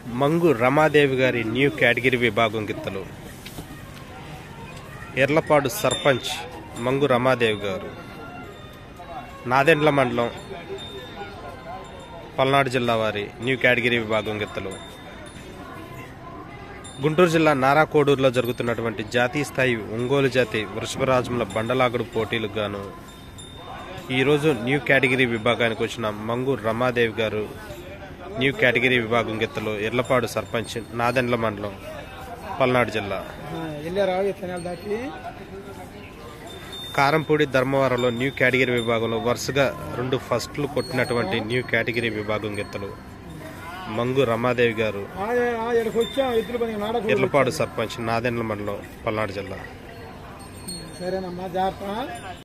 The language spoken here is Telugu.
మంగు రమాదేవి గారి న్యూ కేటగిరీ విభాగం గిత్తలు ఎర్లపాడు సర్పంచ్ మంగు రమాదేవి గారు నాదెండ్ల మండలం పల్నాడు జిల్లా వారి న్యూ కేటగిరీ విభాగం గిత్తలు గుంటూరు జిల్లా నారాకోడూరులో జరుగుతున్నటువంటి జాతీయ స్థాయి ఒంగోలు జాతి వృషభరాజముల బండలాగుడు పోటీలకు గాను ఈరోజు న్యూ కేటగిరీ విభాగానికి వచ్చిన మంగు రమాదేవి గారు న్యూ కేటగిరీ విభాగం గిత్తలు ఎర్లపాడు సర్పంచ్ నాదెండ్ల మండలం పల్నాడు జిల్లా వెళ్ళారా తెనాలి దాటి కారంపూడి ధర్మవరంలో న్యూ కేటగిరీ విభాగంలో వరుసగా రెండు ఫస్ట్లు కొట్టినటువంటి న్యూ కేటగిరీ విభాగం గిత్తలు మంగు రమాదేవి గారు ఇక్కడికి వచ్చాం ఎద్దులు పని నాడకు ఎర్లపాడు సర్పంచ్ నాదెండ్ల మండలం పల్నాడు జిల్లా సరేనమ్మా జాగ్రత్త